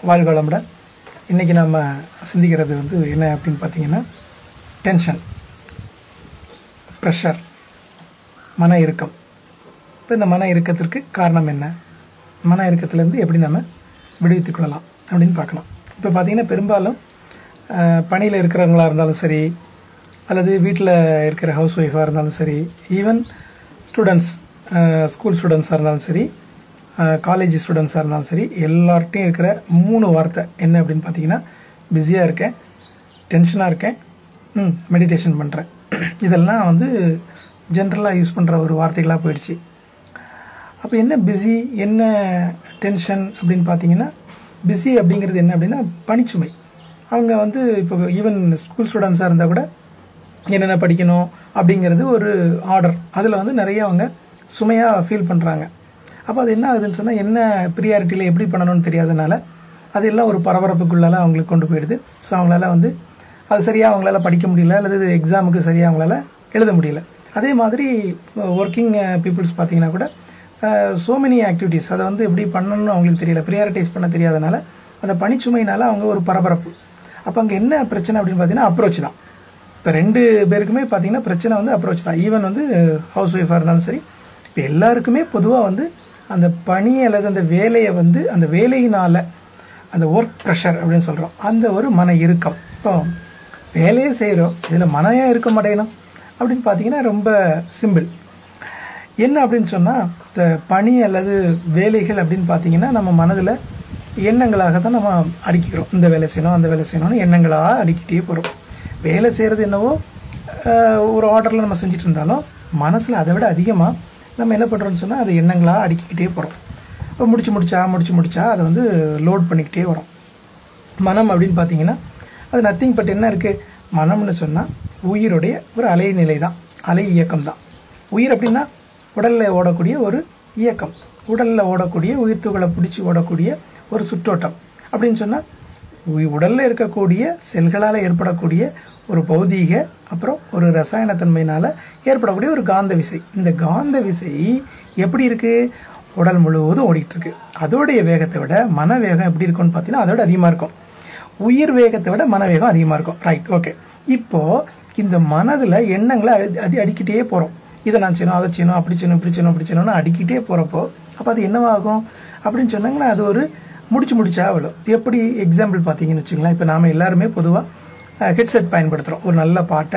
வாழ்க வளமுடன் இன்றைக்கி நம்ம சிந்திக்கிறது வந்து என்ன அப்படின்னு பார்த்தீங்கன்னா டென்ஷன் ப்ரெஷர் மன இறுக்கம் இப்போ இந்த மன இறுக்கத்திற்கு காரணம் என்ன மன இறுக்கத்திலேருந்து எப்படி நம்ம விடுவித்துக் கொள்ளலாம் அப்படின்னு பார்க்கலாம் இப்போ பார்த்தீங்கன்னா பெரும்பாலும் பணியில் இருக்கிறவங்களா இருந்தாலும் சரி அல்லது வீட்டில் இருக்கிற ஹவுஸ் ஒய்ஃபாக இருந்தாலும் சரி ஈவன் ஸ்டூடெண்ட்ஸ் ஸ்கூல் ஸ்டூடெண்ட்ஸாக இருந்தாலும் சரி காலேஜ் ஸ்டூடெண்ட்ஸாக இருந்தாலும் சரி எல்லார்ட்டையும் இருக்கிற மூணு வார்த்தை என்ன அப்படின்னு பார்த்தீங்கன்னா பிஸியாக இருக்கேன் டென்ஷனாக இருக்கேன் ம் மெடிடேஷன் பண்ணுறேன் இதெல்லாம் வந்து ஜென்ரலாக யூஸ் பண்ணுற ஒரு வார்த்தைகளாக போயிடுச்சு அப்போ என்ன பிஸி என்ன டென்ஷன் அப்படின்னு பார்த்தீங்கன்னா பிஸி அப்படிங்கிறது என்ன அப்படின்னா பணிச்சுமை அவங்க வந்து இப்போ ஈவன் ஸ்கூல் ஸ்டூடெண்ட்ஸாக இருந்தால் கூட என்னென்ன படிக்கணும் அப்படிங்கிறது ஒரு ஆர்டர் அதில் வந்து நிறைய அவங்க சுமையாக ஃபீல் பண்ணுறாங்க அப்போ அது என்ன ஆகுதுன்னு சொன்னால் என்ன ப்ரியாரிட்டியில் எப்படி பண்ணணும்னு தெரியாதனால அது எல்லாம் ஒரு பரபரப்புக்குள்ளால அவங்களுக்கு கொண்டு போயிடுது ஸோ அவங்களால வந்து அது சரியாக அவங்களால படிக்க முடியல அல்லது எக்ஸாமுக்கு சரியாக அவங்களால எழுத முடியல அதே மாதிரி ஒர்க்கிங் பீப்புள்ஸ் பார்த்தீங்கன்னா கூட ஸோ மெனி ஆக்டிவிட்டீஸ் அதை வந்து எப்படி பண்ணணும்னு அவங்களுக்கு தெரியல ப்ரியாரிட்டைஸ் பண்ண தெரியாதனால அந்த பணிச்சுமையினால அவங்க ஒரு பரபரப்பு அப்போ அங்கே என்ன பிரச்சனை அப்படின்னு பார்த்தீங்கன்னா அப்ரோச் தான் இப்போ ரெண்டு பேருக்குமே பார்த்தீங்கன்னா பிரச்சனை வந்து அப்ரோச் தான் ஈவன் வந்து ஹவுஸ் ஒய்ஃபாக இருந்தாலும் சரி இப்போ எல்லாருக்குமே பொதுவாக வந்து அந்த பணி அல்லது அந்த வேலையை வந்து அந்த வேலையினால் அந்த ஒர்க் ப்ரெஷர் அப்படின்னு சொல்கிறோம் அந்த ஒரு மன இறுக்கம் இப்போ வேலையே செய்கிறோம் இதில் மனையாக இருக்க மாட்டேங்கணும் அப்படின்னு பார்த்தீங்கன்னா ரொம்ப சிம்பிள் என்ன அப்படின்னு சொன்னால் இந்த பணி அல்லது வேலைகள் அப்படின்னு பார்த்தீங்கன்னா நம்ம மனதில் எண்ணங்களாக தான் நம்ம அடிக்கிறோம் இந்த வேலை செய்யணும் அந்த வேலை செய்யணும்னு எண்ணங்களாக அடிக்கிட்டே போகிறோம் வேலை செய்கிறது என்னவோ ஒரு ஆர்டரில் நம்ம செஞ்சுட்டு இருந்தாலும் மனசில் அதை விட அதிகமாக நம்ம என்ன பண்ணுறோம்னு சொன்னால் அதை எண்ணங்களாக அடிக்கிட்டே போகிறோம் இப்போ முடிச்சு முடிச்சா முடிச்சு முடிச்சா அதை வந்து லோட் பண்ணிக்கிட்டே வரும் மனம் அப்படின்னு பார்த்தீங்கன்னா அது நத்திங் பட் என்ன இருக்குது மனம்னு சொன்னால் உயிருடைய ஒரு அலை நிலை தான் அலை இயக்கம் தான் உயிர் அப்படின்னா உடலில் ஓடக்கூடிய ஒரு இயக்கம் உடலில் ஓடக்கூடிய உயிர் துகளை பிடிச்சி ஓடக்கூடிய ஒரு சுற்றோட்டம் அப்படின்னு சொன்னால் உடலில் இருக்கக்கூடிய செல்களால் ஏற்படக்கூடிய ஒரு பௌதீக அப்புறம் ஒரு ரசாயனத்தன்மையினால் ஏற்படக்கூடிய ஒரு காந்த விசை இந்த காந்த விசை எப்படி இருக்குது உடல் முழுவதும் ஓடிட்டு இருக்கு அதோடைய வேகத்தை விட மன வேகம் எப்படி இருக்கும்னு பார்த்தீங்கன்னா அதோட அதிகமாக இருக்கும் உயிர் வேகத்தை விட மன வேகம் அதிகமாக இருக்கும் ரைட் ஓகே இப்போ இந்த மனதில் எண்ணங்களை அது அடிக்கிட்டே போகிறோம் இதை நான் செய்யணும் அதை செய்யணும் அப்படி செய்யணும் இப்படி செய்யணும் அப்படி செய்யணும்னு அடிக்கிட்டே போகிறப்போ அப்போ அது என்னவாகும் அப்படின்னு சொன்னாங்கன்னா அது ஒரு முடிச்சு முடிச்சா விழும் எப்படி எக்ஸாம்பிள் பார்த்தீங்கன்னு வச்சுக்கலாம் இப்போ நாம் எல்லாருமே பொதுவாக ஹெட்செட் பயன்படுத்துகிறோம் ஒரு நல்ல பாட்டை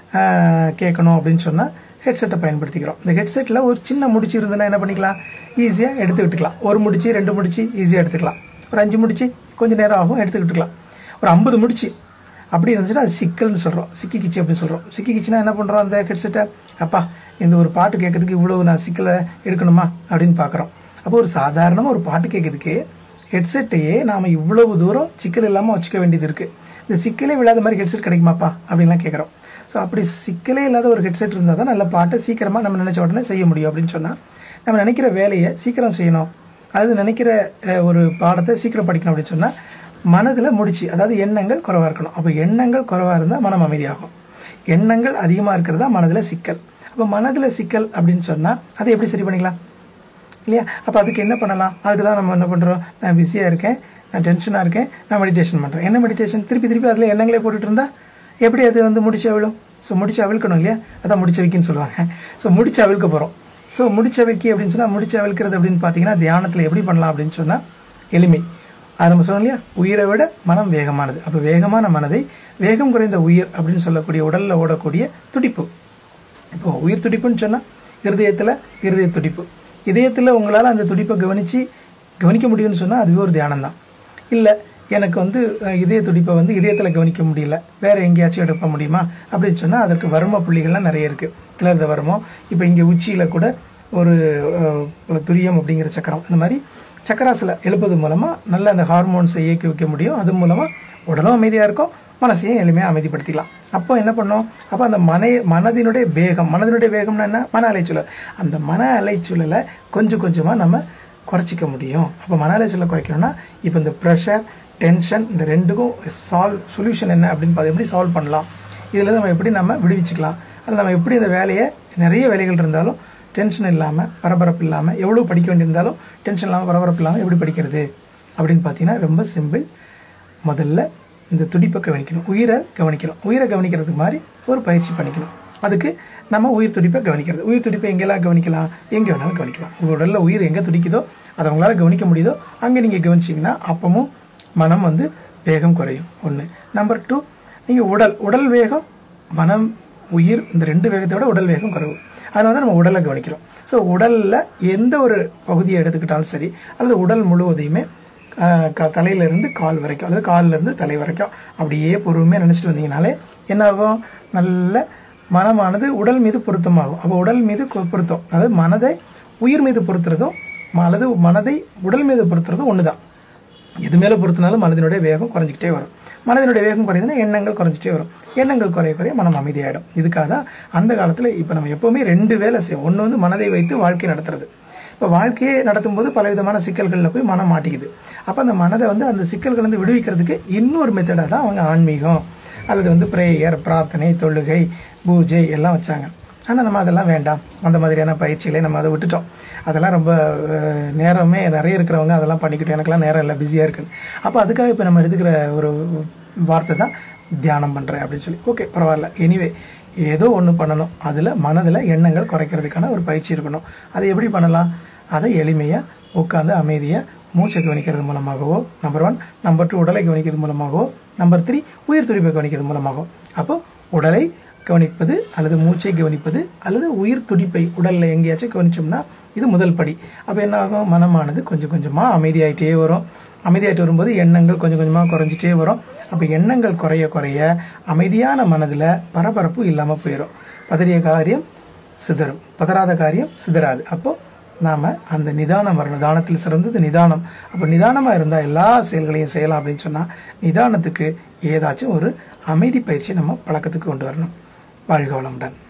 கேட்கணும் அப்படின்னு சொன்னால் ஹெட்செட்டை பயன்படுத்திக்கிறோம் இந்த ஹெட்செட்டில் ஒரு சின்ன முடிச்சு இருந்ததுன்னா என்ன பண்ணிக்கலாம் ஈஸியாக எடுத்து விட்டுக்கலாம் ஒரு முடிச்சு ரெண்டு முடிச்சு ஈஸியாக எடுத்துக்கலாம் ஒரு அஞ்சு முடிச்சு கொஞ்சம் நேரம் ஆகும் எடுத்துக்கிட்டுக்கலாம் ஒரு ஐம்பது முடிச்சு அப்படி இருந்துச்சுன்னா அது சிக்கல்னு சொல்கிறோம் சிக்கிக்கிச்சு அப்படின்னு சொல்கிறோம் சிக்கிக்கிச்சுன்னா என்ன பண்ணுறோம் அந்த ஹெட்செட்டை அப்பா இந்த ஒரு பாட்டு கேட்கறதுக்கு இவ்வளோ நான் சிக்கலை எடுக்கணுமா அப்படின்னு பார்க்குறோம் அப்போ ஒரு சாதாரணமாக ஒரு பாட்டு கேட்கறதுக்கு ஹெட்செட்டையே நாம் இவ்வளவு தூரம் சிக்கல் இல்லாமல் வச்சுக்க வேண்டியது இருக்குது இந்த சிக்கலே விழாத மாதிரி ஹெட்செட் கிடைக்குமாப்பா அப்படின்லாம் கேட்குறோம் ஸோ அப்படி சிக்கலே இல்லாத ஒரு ஹெட்செட் இருந்தால் தான் நல்ல பாட்டை சீக்கிரமாக நம்ம நினச்ச உடனே செய்ய முடியும் அப்படின்னு சொன்னால் நம்ம நினைக்கிற வேலையை சீக்கிரம் செய்யணும் அதாவது நினைக்கிற ஒரு பாடத்தை சீக்கிரம் படிக்கணும் அப்படின்னு சொன்னால் மனதில் முடிச்சு அதாவது எண்ணங்கள் குறைவாக இருக்கணும் அப்போ எண்ணங்கள் குறைவாக இருந்தால் மனம் அமைதியாகும் எண்ணங்கள் அதிகமாக இருக்கிறதா மனதில் சிக்கல் அப்போ மனதில் சிக்கல் அப்படின்னு சொன்னால் அதை எப்படி சரி பண்ணிக்கலாம் இல்லையா அப்போ அதுக்கு என்ன பண்ணலாம் அதுக்கு தான் நம்ம என்ன பண்ணுறோம் நான் பிஸியாக இருக்கேன் நான் டென்ஷனாக இருக்கேன் நான் மெடிடேஷன் பண்ணுறேன் என்ன மெடிடேஷன் திருப்பி திருப்பி அதில் எண்ணங்களே போட்டுட்டு இருந்தா எப்படி அது வந்து முடிச்சு அவிழும் ஸோ முடிச்சு அவிழ்க்கணும் இல்லையா அதான் முடிச்ச வைக்கின்னு சொல்லுவாங்க ஸோ முடிச்சு அவிழ்க்க போகிறோம் ஸோ முடிச்ச வைக்கி அப்படின்னு சொன்னால் முடிச்சு அவிழ்க்கிறது அப்படின்னு பார்த்தீங்கன்னா தியானத்தில் எப்படி பண்ணலாம் அப்படின்னு சொன்னால் எளிமை அது நம்ம சொன்னோம் இல்லையா உயிரை விட மனம் வேகமானது அப்போ வேகமான மனதை வேகம் குறைந்த உயிர் அப்படின்னு சொல்லக்கூடிய உடலில் ஓடக்கூடிய துடிப்பு இப்போ உயிர் துடிப்புன்னு சொன்னால் இருதயத்தில் இருதய துடிப்பு இதயத்தில் உங்களால் அந்த துடிப்பை கவனித்து கவனிக்க முடியும்னு சொன்னால் அதுவே ஒரு தியானம் தான் இல்லை எனக்கு வந்து இதய துடிப்பை வந்து இதயத்தில் கவனிக்க முடியல வேறு எங்கேயாச்சும் எடுக்க முடியுமா அப்படின்னு சொன்னால் அதற்கு வர்ம புள்ளிகள்லாம் நிறைய இருக்குது கிளர்த வர்மம் இப்போ இங்கே உச்சியில் கூட ஒரு துரியம் அப்படிங்கிற சக்கரம் இந்த மாதிரி சக்கராசில் எழுப்பது மூலமாக நல்ல அந்த ஹார்மோன்ஸை இயக்கி வைக்க முடியும் அது மூலமாக உடலும் அமைதியாக இருக்கும் மனசையும் எளிமையாக அமைதிப்படுத்திக்கலாம் அப்போ என்ன பண்ணோம் அப்போ அந்த மனை மனதினுடைய வேகம் மனதினுடைய வேகம்னா என்ன மன அலைச்சூழல் அந்த மன அலைச்சூழலை கொஞ்சம் கொஞ்சமாக நம்ம குறைச்சிக்க முடியும் அப்போ மன அலைச்சூழலை குறைக்கணும்னா இப்போ இந்த ப்ரெஷர் டென்ஷன் இந்த ரெண்டுக்கும் சால்வ் சொல்யூஷன் என்ன அப்படின்னு பார்த்து எப்படி சால்வ் பண்ணலாம் இதில் நம்ம எப்படி நம்ம விடுவிச்சுக்கலாம் அதில் நம்ம எப்படி இந்த வேலையை நிறைய வேலைகள் இருந்தாலும் டென்ஷன் இல்லாமல் பரபரப்பு இல்லாமல் எவ்வளோ படிக்க வேண்டியிருந்தாலும் டென்ஷன் இல்லாமல் பரபரப்பு இல்லாமல் எப்படி படிக்கிறது அப்படின்னு பார்த்தீங்கன்னா ரொம்ப சிம்பிள் முதல்ல இந்த துடிப்பை கவனிக்கணும் உயிரை கவனிக்கணும் உயிரை கவனிக்கிறதுக்கு மாதிரி ஒரு பயிற்சி பண்ணிக்கணும் அதுக்கு நம்ம உயிர் துடிப்பை கவனிக்கிறது உயிர் துடிப்பை எங்கெல்லாம் கவனிக்கலாம் எங்கே வேணாலும் கவனிக்கலாம் உங்கள் உடலில் உயிர் எங்கே துடிக்குதோ அதை உங்களால் கவனிக்க முடியுதோ அங்கே நீங்கள் கவனிச்சிங்கன்னா அப்பவும் மனம் வந்து வேகம் குறையும் ஒன்று நம்பர் டூ நீங்கள் உடல் உடல் வேகம் மனம் உயிர் இந்த ரெண்டு வேகத்தை விட உடல் வேகம் குறைவு அதனால தான் நம்ம உடலை கவனிக்கிறோம் ஸோ உடலில் எந்த ஒரு பகுதியை எடுத்துக்கிட்டாலும் சரி அல்லது உடல் முழுவதையுமே ஆஹ், க- தலையிலிருந்து கால் வரைக்கும் அல்லது கால்ல இருந்து தலை வரைக்கும் அப்படியே பொறுமையாக நினச்சிட்டு வந்தீங்கனாலே என்ன ஆகும் நல்ல மனமானது உடல் மீது பொருத்தமாகும் அப்போ உடல் மீது கொ- பொருத்தம் அதாவது மனதை உயிர் மீது பொருத்துறதும் ம- அல்லது மனதை உடல் மீது பொருத்துறதும் ஒன்று தான் எது மேலே பொறுத்தினாலும் மனதினுடைய வேகம் குறைஞ்சிக்கிட்டே வரும் மனதினுடைய வேகம் குறையுதுன்னா எண்ணங்கள் குறைஞ்சிட்டே வரும் எண்ணங்கள் குறைய குறைய மனம் அமைதியாயிடும் இதுக்காக தான் அந்த காலத்தில் இப்போ நம்ம எப்போவுமே ரெண்டு வேலை செய்வோம் ஒன்று வந்து மனதை வைத்து வாழ்க்கை நடத்துறது இப்போ வாழ்க்கையை நடத்தும் போது பலவிதமான சிக்கல்களில் போய் மனம் மாட்டிக்குது அப்போ அந்த மனதை வந்து அந்த சிக்கல்கள் வந்து விடுவிக்கிறதுக்கு இன்னொரு மெத்தடாக தான் அவங்க ஆன்மீகம் அல்லது வந்து பிரேயர் பிரார்த்தனை தொழுகை பூஜை எல்லாம் வச்சாங்க ஆனால் நம்ம அதெல்லாம் வேண்டாம் அந்த மாதிரியான பயிற்சிகளை நம்ம அதை விட்டுட்டோம் அதெல்லாம் ரொம்ப அஹ், நேரமே நிறைய இருக்கிறவங்க அதெல்லாம் பண்ணிக்கிட்டோம் எனக்கெல்லாம் நேரம் இல்லை பிஸியாக இருக்குன்னு அப்போ அதுக்காக இப்போ நம்ம எடுத்துக்கிற ஒரு வார்த்தை தான் தியானம் பண்ணுறேன் அப்படின்னு சொல்லி ஓகே பரவாயில்ல எனிவே ஏதோ ஒன்று பண்ணணும் அதில் மனதில் எண்ணங்கள் குறைக்கிறதுக்கான ஒரு பயிற்சி இருக்கணும் அதை எப்படி பண்ணலாம் அதை எளிமையாக உட்காந்து அமைதியாக மூச்சை கவனிக்கிறது மூலமாகவோ நம்பர் ஒன் நம்பர் டூ உடலை கவனிக்கிறது மூலமாகவோ நம்பர் த்ரீ உயிர் துடிப்பை கவனிக்கிறது மூலமாகவோ அப்போ உடலை கவனிப்பது அல்லது மூச்சை கவனிப்பது அல்லது உயிர் துடிப்பை உடலில் எங்கேயாச்சும் கவனிச்சோம்னா இது முதல் படி அப்போ என்ன ஆகும் மனமானது கொஞ்சம் கொஞ்சமாக அமைதியாயிட்டே வரும் அமைதியாயிட்டு வரும்போது எண்ணங்கள் கொஞ்சம் கொஞ்சமாக குறைஞ்சிட்டே வரும் அப்போ எண்ணங்கள் குறைய குறைய அமைதியான மனதில் பரபரப்பு இல்லாமல் போயிடும் பதறிய காரியம் சிதறும் பதறாத காரியம் சிதறாது அப்போ நாம அந்த நிதானம் வரணும் நிதானத்தில் சிறந்தது நிதானம் அப்போ நிதானமாக இருந்தால் எல்லா செயல்களையும் செய்யலாம் அப்படின்னு சொன்னால் நிதானத்துக்கு ஏதாச்சும் ஒரு அமைதி பயிற்சி நம்ம பழக்கத்துக்கு கொண்டு வரணும் வாழ்க வளமுடன்